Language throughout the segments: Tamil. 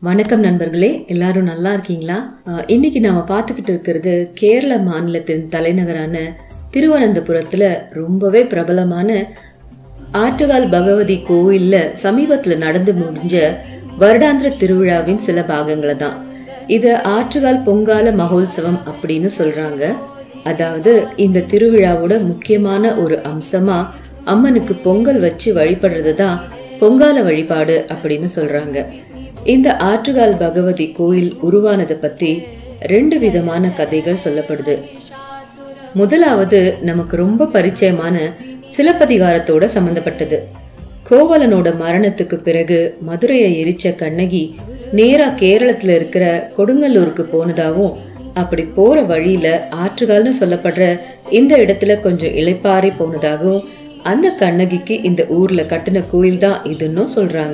வணக்கம் நண்பர்களே எல்லாரும் நல்லா இருக்கீங்களா அஹ், இன்னைக்கு நாம பார்த்துக்கிட்டு இருக்கிறது கேரள மாநிலத்தின் தலைநகரான திருவனந்தபுரத்துல ரொம்பவே பிரபலமான ஆற்றுகால் பகவதி கோயில்ல சமீபத்துல நடந்து முடிஞ்ச வருடாந்திர திருவிழாவின் சில பாகங்களை தான் இத ஆற்றுகால் பொங்கால மகோத்சவம் அப்படின்னு சொல்றாங்க அதாவது இந்த திருவிழாவோட முக்கியமான ஒரு அம்சமா அம்மனுக்கு பொங்கல் வச்சு வழிபடுறது தான் பொங்கால வழிபாடு அப்படின்னு சொல்றாங்க இந்த ஆற்றுகால் பகவதி கோயில் உருவானதை பத்தி ரெண்டு விதமான கதைகள் சொல்லப்படுது முதலாவது நமக்கு ரொம்ப பரிச்சயமான சிலப்பதிகாரத்தோட சம்பந்தப்பட்டது கோவலனோட மரணத்துக்கு பிறகு மதுரையை எரிச்ச கண்ணகி நேரா கேரளத்துல இருக்கிற கொடுங்கல்லூருக்கு போனதாவும் அப்படி போற வழியில ஆற்றுகால்னு சொல்லப்படுற இந்த இடத்துல கொஞ்சம் இளைப்பாறி போனதாகவும் அந்த கண்ணகிக்கு இந்த ஊர்ல கட்டின கோயில் தான் இதுன்னு சொல்றாங்க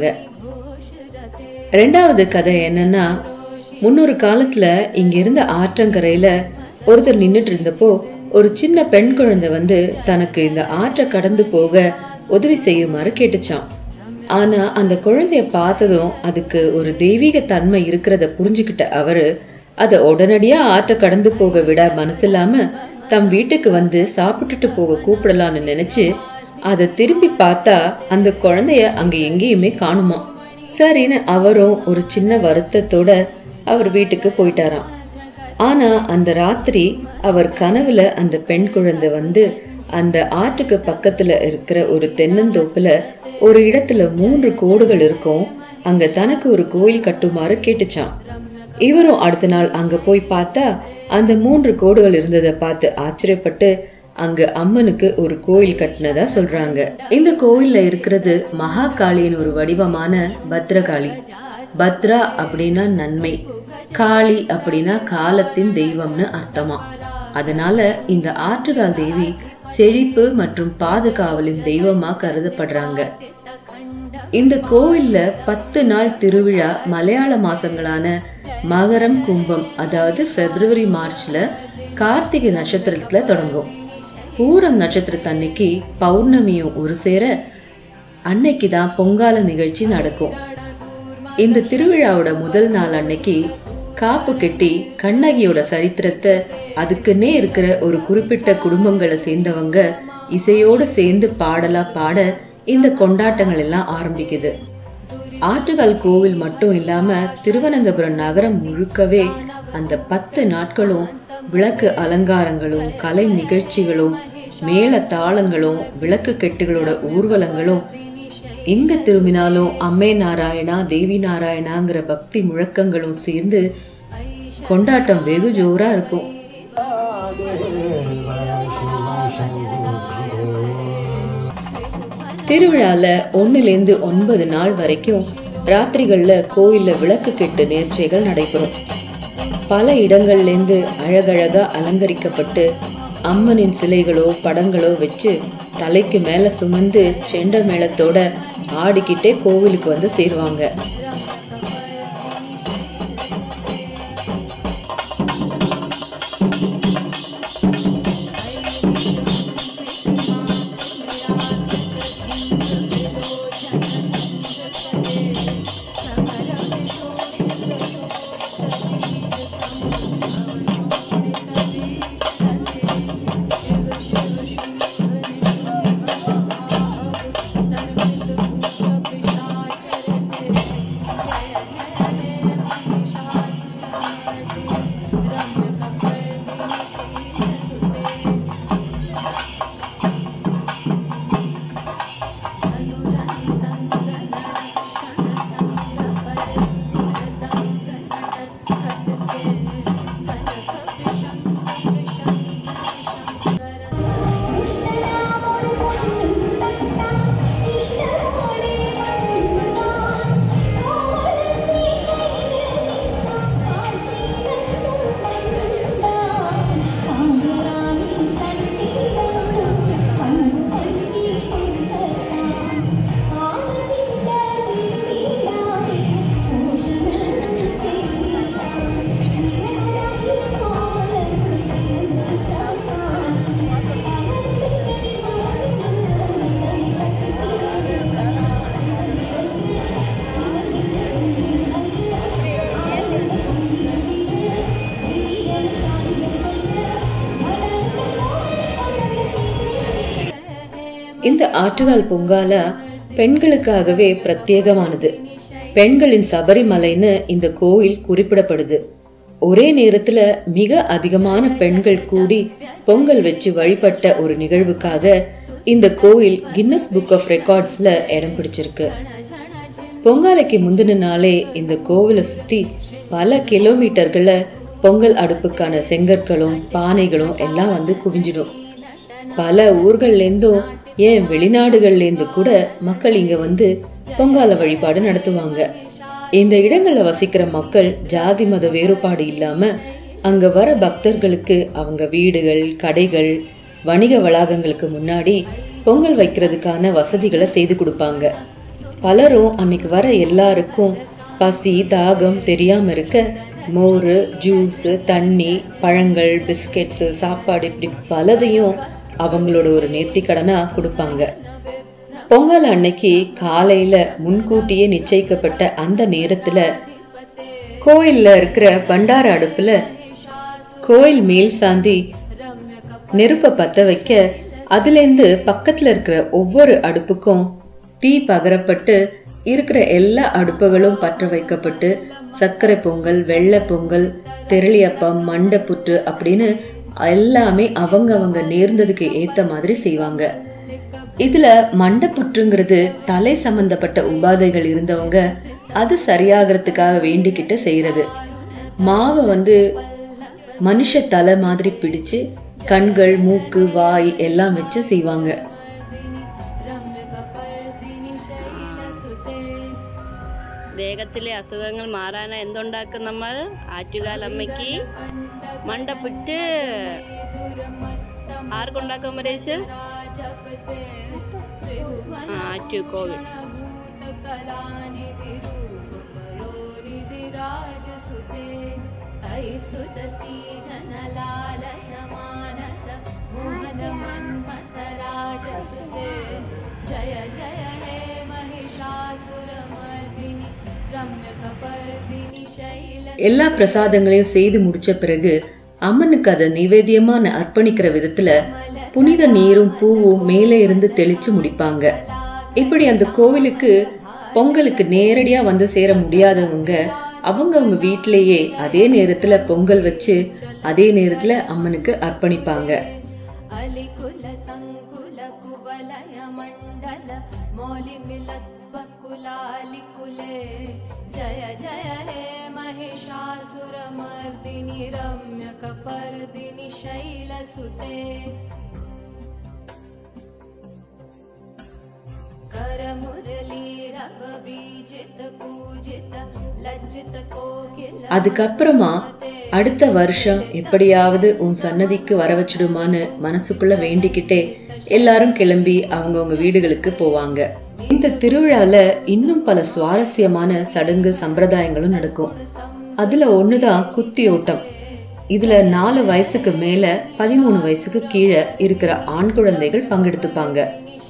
ரெண்டாவது கதை என்னன்னா முன்னொரு காலத்துல இங்க இருந்த ஆற்றங்கரையில ஒருத்தர் நின்னுட்டு இருந்தப்போ ஒரு சின்ன பெண் குழந்தை வந்து தனக்கு இந்த ஆற்றை கடந்து போக உதவி செய்யுமாறு கேட்டுச்சான் ஆனா அந்த குழந்தைய பார்த்ததும் அதுக்கு ஒரு தெய்வீக தன்மை இருக்கிறத புரிஞ்சுக்கிட்ட அவரு அதை உடனடியா ஆற்றை கடந்து போக விட மனசில்லாம தம் வீட்டுக்கு வந்து சாப்பிட்டுட்டு போக கூப்பிடலான்னு நினைச்சு அதை திரும்பி பார்த்தா அந்த குழந்தைய அங்க எங்கேயுமே காணுமா சரின்னு அவரும் ஒரு சின்ன வருத்தத்தோட அவர் வீட்டுக்கு போயிட்டாராம் ஆனா அந்த ராத்திரி அவர் கனவுல அந்த பெண் குழந்தை வந்து அந்த ஆற்றுக்கு பக்கத்துல இருக்கிற ஒரு தென்னந்தோப்புல ஒரு இடத்துல மூன்று கோடுகள் இருக்கும் அங்க தனக்கு ஒரு கோயில் கட்டுமாறு கேட்டுச்சான் இவரும் அடுத்த நாள் அங்க போய் பார்த்தா அந்த மூன்று கோடுகள் இருந்ததை பார்த்து ஆச்சரியப்பட்டு அங்க அம்மனுக்கு ஒரு கோயில் கட்டினதா சொல்றாங்க இந்த கோயில்ல இருக்கிறது மகாகாளியின் ஒரு வடிவமான பத்ரகாளி பத்ரா அப்படின்னா நன்மை காளி அப்படின்னா காலத்தின் தெய்வம்னு அர்த்தமா அதனால இந்த ஆற்றுகால் தேவி செழிப்பு மற்றும் பாதுகாவலின் தெய்வமா கருதப்படுறாங்க இந்த கோவில்ல பத்து நாள் திருவிழா மலையாள மாசங்களான மகரம் கும்பம் அதாவது பிப்ரவரி மார்ச்ல கார்த்திகை நட்சத்திரத்துல தொடங்கும் பூரம் நட்சத்திரத்தன்னைக்கு பௌர்ணமியும் ஒரு சேர அன்னைக்கு தான் பொங்கால நிகழ்ச்சி நடக்கும் இந்த திருவிழாவோட முதல் நாள் அன்னைக்கு காப்பு கட்டி கண்ணகியோட சரித்திரத்தை அதுக்குன்னே இருக்கிற ஒரு குறிப்பிட்ட குடும்பங்களை சேர்ந்தவங்க இசையோடு சேர்ந்து பாடலா பாட இந்த கொண்டாட்டங்கள் எல்லாம் ஆரம்பிக்குது ஆற்றுகால் கோவில் மட்டும் இல்லாம திருவனந்தபுரம் நகரம் முழுக்கவே அந்த பத்து நாட்களும் விளக்கு அலங்காரங்களும் கலை நிகழ்ச்சிகளும் மேள தாளங்களும் விளக்கு கெட்டுகளோட ஊர்வலங்களும் எங்க திரும்பினாலும் அம்மே நாராயணா தேவி நாராயணாங்கிற பக்தி முழக்கங்களும் சேர்ந்து கொண்டாட்டம் வெகு ஜோரா இருக்கும் திருவிழால ஒண்ணுலேருந்து ஒன்பது நாள் வரைக்கும் ராத்திரிகள்ல கோயில்ல விளக்கு கெட்டு நேர்ச்சைகள் நடைபெறும் பல இடங்கள்லேருந்து அழகழகா அலங்கரிக்கப்பட்டு அம்மனின் சிலைகளோ படங்களோ வச்சு தலைக்கு மேல சுமந்து செண்ட மேளத்தோட ஆடிக்கிட்டே கோவிலுக்கு வந்து சேருவாங்க இந்த ஆற்றுகால் பொங்காலா பெண்களுக்காகவே பிரத்யேகமானது பெண்களின் சபரிமலைன்னு இந்த கோயில் குறிப்பிடப்படுது ஒரே நேரத்துல மிக அதிகமான பெண்கள் கூடி பொங்கல் வச்சு வழிபட்ட ஒரு நிகழ்வுக்காக இந்த கோயில் கின்னஸ் புக் ஆஃப் ரெக்கார்ட்ஸ்ல இடம் பிடிச்சிருக்கு பொங்கலுக்கு முந்தின நாளே இந்த கோவிலை சுத்தி பல கிலோமீட்டர்கள பொங்கல் அடுப்புக்கான செங்கற்களும் பானைகளும் எல்லாம் வந்து குவிஞ்சிடும் பல ஊர்கள்ல இருந்தும் ஏன் வெளிநாடுகள்ல இருந்து கூட மக்கள் இங்க வந்து பொங்கால வழிபாடு நடத்துவாங்க இந்த இடங்கள்ல வசிக்கிற மக்கள் ஜாதி மத வேறுபாடு இல்லாம அங்க வர பக்தர்களுக்கு அவங்க வீடுகள் கடைகள் வணிக வளாகங்களுக்கு முன்னாடி பொங்கல் வைக்கிறதுக்கான வசதிகளை செய்து கொடுப்பாங்க பலரும் அன்னைக்கு வர எல்லாருக்கும் பசி தாகம் தெரியாம இருக்க மோர் ஜூஸ் தண்ணி பழங்கள் பிஸ்கெட்ஸ் சாப்பாடு இப்படி பலதையும் அவங்களோட ஒரு நேர்த்தி கடனா கொடுப்பாங்க பொங்கல் அன்னைக்கு காலையில முன்கூட்டியே நிச்சயிக்கப்பட்ட அந்த நேரத்துல கோயில்ல இருக்கிற பண்டார அடுப்புல கோயில் மேல் சாந்தி நெருப்ப பத்த வைக்க அதுலேருந்து பக்கத்துல இருக்கிற ஒவ்வொரு அடுப்புக்கும் தீ பகரப்பட்டு இருக்கிற எல்லா அடுப்புகளும் பற்ற வைக்கப்பட்டு சர்க்கரை பொங்கல் வெள்ளை பொங்கல் தெரளியப்பம் மண்டை புற்று அப்படின்னு எல்லாமே அவங்க அவங்க நேர்ந்ததுக்கு ஏத்த மாதிரி செய்வாங்க இதுல மண்டை புற்றுங்கிறது தலை சம்பந்தப்பட்ட உபாதைகள் இருந்தவங்க அது சரியாகிறதுக்காக வேண்டிக்கிட்டு செய்யறது மாவை வந்து மனுஷ தலை மாதிரி பிடிச்சு கண்கள் மூக்கு வாய் எல்லாம் வச்சு செய்வாங்க ദേഹത്തിലെ അസുഖങ്ങൾ മാറാൻ എന്തുണ്ടാക്കും നമ്മൾ ആറ്റുകാലമ്മയ്ക്ക് മണ്ടപ്പിട്ട് ആർക്കുണ്ടാക്കും പരേശ് ആ ആറ്റു കോവിൽ सुतती जनलाल समानस मोहन मन्मथराजसुते जय जय हे महिषासुरमर्दिनि रम्यकपर्दिनि शैल எல்லா பிரசாதங்களையும் செய்து முடிச்ச பிறகு அம்மனுக்கு அதை நிவேதியமான அர்ப்பணிக்கிற விதத்துல புனித நீரும் பூவும் மேலே இருந்து தெளிச்சு முடிப்பாங்க இப்படி அந்த கோவிலுக்கு பொங்கலுக்கு நேரடியா வந்து சேர முடியாதவங்க அவங்க அவங்க வீட்டிலேயே அதே நேரத்துல பொங்கல் வச்சு அதே நேரத்துல அம்மனுக்கு அர்ப்பணிப்பாங்க अलिकुल सङ्कुल कुवलय मण्डल मौलिमिलत्पकुलालिकुले जय जय हे महिषासुरमर्दिनि रम्यकपर्दिनि शैलसुते करमुरलीरवबीजित पूजित लज्जित कोकिल அதுக்கப்புறமா அடுத்த வருஷம் எப்படியாவது உன் சன்னதிக்கு வர வச்சிடுமான்னு மனசுக்குள்ள வேண்டிக்கிட்டே எல்லாரும் கிளம்பி அவங்கவங்க வீடுகளுக்கு போவாங்க இந்த திருவிழால இன்னும் பல சுவாரஸ்யமான சடங்கு சம்பிரதாயங்களும் நடக்கும் அதுல ஒண்ணுதான் குத்தி ஓட்டம் இதுல நாலு வயசுக்கு மேல பதிமூணு வயசுக்கு கீழே இருக்கிற ஆண் குழந்தைகள் பங்கெடுத்துப்பாங்க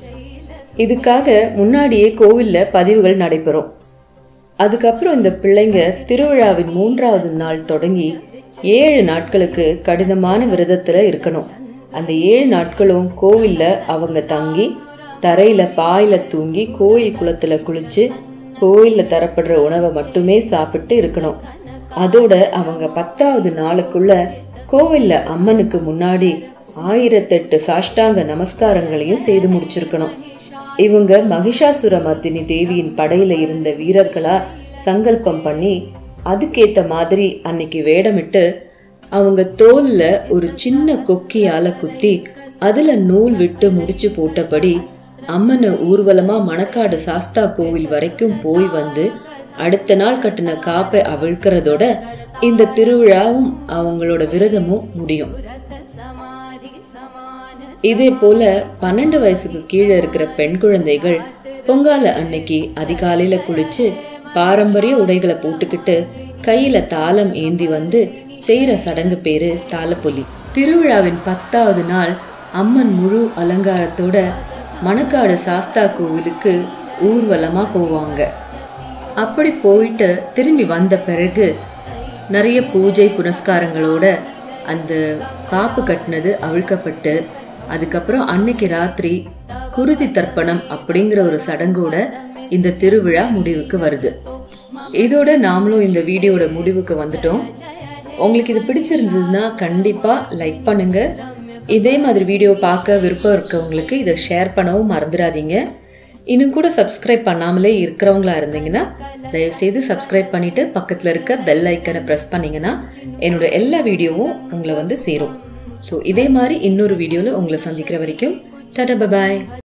இதுக்காக முன்னாடியே கோவில்ல பதிவுகள் நடைபெறும் அதுக்கப்புறம் இந்த பிள்ளைங்க திருவிழாவின் மூன்றாவது நாள் தொடங்கி ஏழு நாட்களுக்கு கடினமான விரதத்துல இருக்கணும் அந்த ஏழு நாட்களும் கோவில்ல அவங்க தங்கி தரையில பாயில தூங்கி கோயில் குளத்துல குளிச்சு கோயில்ல தரப்படுற உணவை மட்டுமே சாப்பிட்டு இருக்கணும் அதோட அவங்க பத்தாவது நாளுக்குள்ள கோவில்ல அம்மனுக்கு முன்னாடி ஆயிரத்தெட்டு சாஷ்டாங்க நமஸ்காரங்களையும் செய்து முடிச்சிருக்கணும் இவங்க மகிஷாசுர மர்தினி தேவியின் படையில இருந்த வீரர்களா சங்கல்பம் பண்ணி அதுக்கேத்த மாதிரி அன்னைக்கு வேடமிட்டு அவங்க தோல்ல ஒரு சின்ன கொக்கியால குத்தி அதுல நூல் விட்டு முடிச்சு போட்டபடி அம்மனை ஊர்வலமா மணக்காடு சாஸ்தா கோவில் வரைக்கும் போய் வந்து அடுத்த நாள் கட்டின காப்பை அவிழ்க்கிறதோட இந்த திருவிழாவும் அவங்களோட விரதமும் முடியும் समाधि समान இதே போல பன்னெண்டு வயசுக்கு கீழே இருக்கிற பெண் குழந்தைகள் பொங்கால அன்னைக்கு அதிகாலையில குளிச்சு பாரம்பரிய உடைகளை போட்டுக்கிட்டு கையில தாளம் ஏந்தி வந்து செய்யற சடங்கு பேரு தாளப்பொலி திருவிழாவின் பத்தாவது நாள் அம்மன் முழு அலங்காரத்தோட மணக்காடு சாஸ்தா கோவிலுக்கு ஊர்வலமா போவாங்க அப்படி போயிட்டு திரும்பி வந்த பிறகு நிறைய பூஜை புனஸ்காரங்களோட அந்த காப்பு கட்டினது அவிழ்க்கப்பட்டு அதுக்கப்புறம் அன்னைக்கு ராத்திரி குருதி தர்ப்பணம் அப்படிங்கிற ஒரு சடங்கோட இந்த திருவிழா முடிவுக்கு வருது இதோட நாமளும் இந்த வீடியோட முடிவுக்கு வந்துட்டோம் உங்களுக்கு இது பிடிச்சிருந்ததுன்னா கண்டிப்பா லைக் பண்ணுங்க இதே மாதிரி வீடியோ பார்க்க விருப்பம் இருக்கவங்களுக்கு இதை ஷேர் பண்ணவும் மறந்துடாதீங்க இன்னும் கூட சப்ஸ்கிரைப் பண்ணாமலே இருக்கிறவங்களா இருந்தீங்கன்னா தயவுசெய்து சப்ஸ்கிரைப் பண்ணிட்டு பக்கத்தில் இருக்க பெல் ஐக்கனை ப்ரெஸ் பண்ணீங்கன்னா என்னோட எல்லா வீடியோவும் உங்களை வந்து சேரும் ஸோ இதே மாதிரி இன்னொரு வீடியோவில் உங்களை சந்திக்கிற வரைக்கும் டாடா பபாய்